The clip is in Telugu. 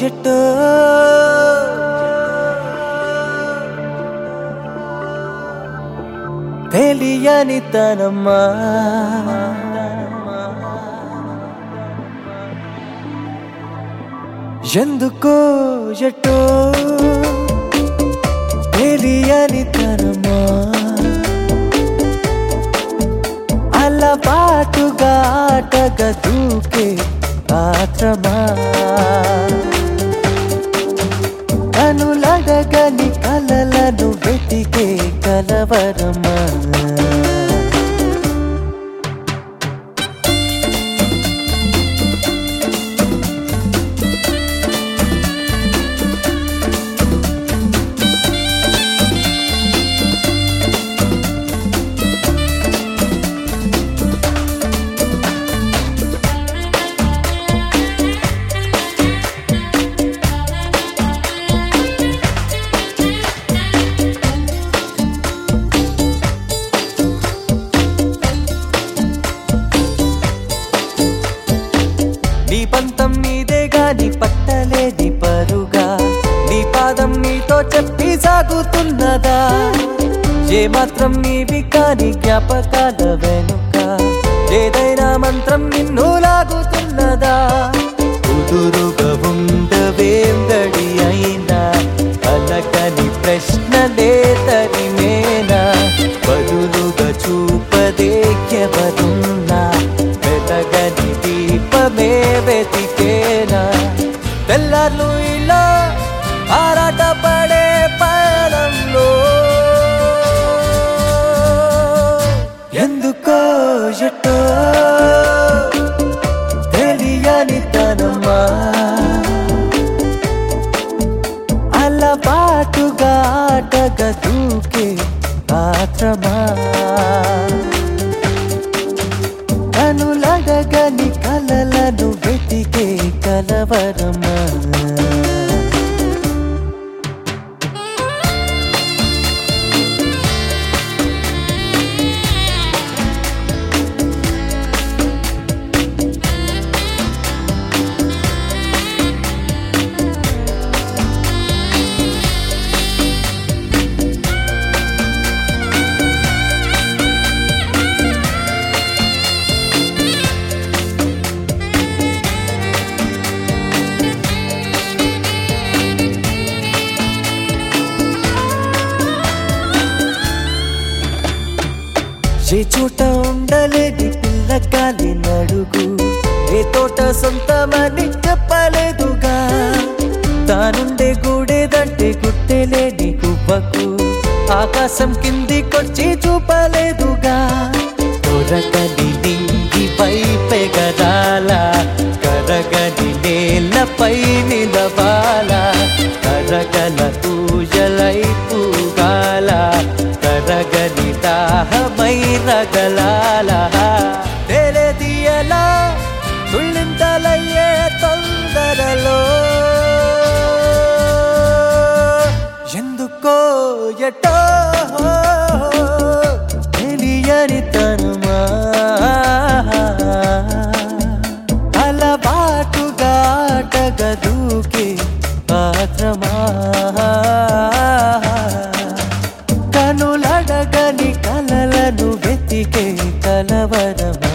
ఎటో తెలియని తనమ్మా ఎందుకో ఎటో తెలియని తనమా అలా పాటుగా ఆటగా దూకే పాత్రమా కనులడగని కలలను వెతికే కలవరమా నీ పంతం నీదే గాని పట్టలేని పరుగా నీ పాదం నీతో చెప్పి సాగుతున్నదా ఏ మాత్రం నీవి కాని జ్ఞాపకాల వెనుక ఏదైనా మంత్రం నిన్ను లాగుతున్నదా కుదురుగా ఉండవేం గడి అయినా పలకని ప్రశ్నలే తరిమేనా బదులుగా చూపదేకెవరున్నా వెలగని దీపమే వెతికేనా తెల్లార్లు ఇలా ఆరాట పడే పయనంలో ఎందుకో ఎటో తెలియని తనమా అలా పాటుగా ఆటగా దూకే పాత్రమా కనులడగని కలలను వెతికే కలవరమా ఏ చోట ఉండలేని పిల్లగాలి నడుగు ఏ తోట సొంతమని చెప్పలేదుగా తానుండే గూడేదంటే గుట్టెలేని గువ్వకు ఆకాశం కిందికొచ్చి చూపలేదుగా దొరకని నింగి వైపెగదాల కరగని నేలపై నిలవాల కరగల ఊయలై పూగాల కరగని దాహమై రగలాల తెలియలా తుళ్ళింతలయ్యే తొందరలో ఎందుకో ఎటో తెలియని తనుమా అలవాటుగా ఆటగా దూకే పాత్రమా కనులడగని కలలను వెతికే కలవరమా